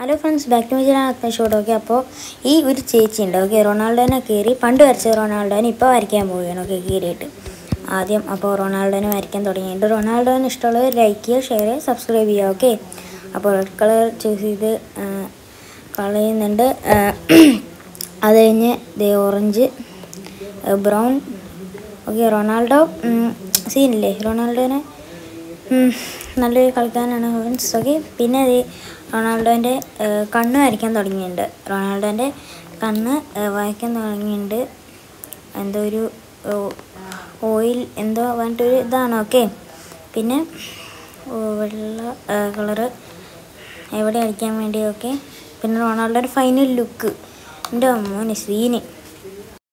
hello friends back to my short okay അപ്പോൾ ഈ ഒരു ചേച്ചി ഉണ്ട് ഓക്കെ റൊണാൾഡോനെ കയറി പണ്ട് വരച്ച റൊണാൾഡോനെ ഇപ്പോൾ വരയ്ക്കാൻ പോവുകയാണ് ഓക്കെ കയറിയിട്ട് ആദ്യം അപ്പോൾ റൊണാൾഡോനെ വരയ്ക്കാൻ തുടങ്ങിയിട്ടുണ്ട് റൊണാൾഡോനെ ഇഷ്ടമുള്ളത് ലൈക്ക് ചെയ്യുക ഷെയർ ചെയ്യുക സബ്സ്ക്രൈബ് ചെയ്യുക ഓക്കെ അപ്പോൾ റെഡ് കളർ ചൂസ് ചെയ്ത് ആ, കളയുന്നുണ്ട് ആ, അത് കഴിഞ്ഞ് ദേ ഓറഞ്ച് ബ്രൗൺ ഓക്കെ റൊണാൾഡോ ഉം, സീനില്ലേ റൊണാൾഡോനെ ഉം, നല്ലൊരു കളിക്കാനാണ് ഫ്രണ്ട്സ് ഓക്കെ പിന്നെ അത് റൊണാൾഡോൻ്റെ കണ്ണ് വരയ്ക്കാൻ തുടങ്ങിയിട്ടുണ്ട് റൊണാൾഡോൻ്റെ കണ്ണ് ഏഹ്, വരയ്ക്കാൻ തുടങ്ങിയിട്ടുണ്ട് എന്തോ ഒരു ഓയിൽ എന്തോ പറഞ്ഞിട്ടൊരു ഇതാണ് ഓക്കെ പിന്നെ ഓ, വെള്ള കളറ് എവിടെ അടിക്കാൻ വേണ്ടി ഓക്കെ പിന്നെ റൊണാൾഡോയുടെ ഫൈനൽ ലുക്ക് എൻ്റെ മോനെ സീന്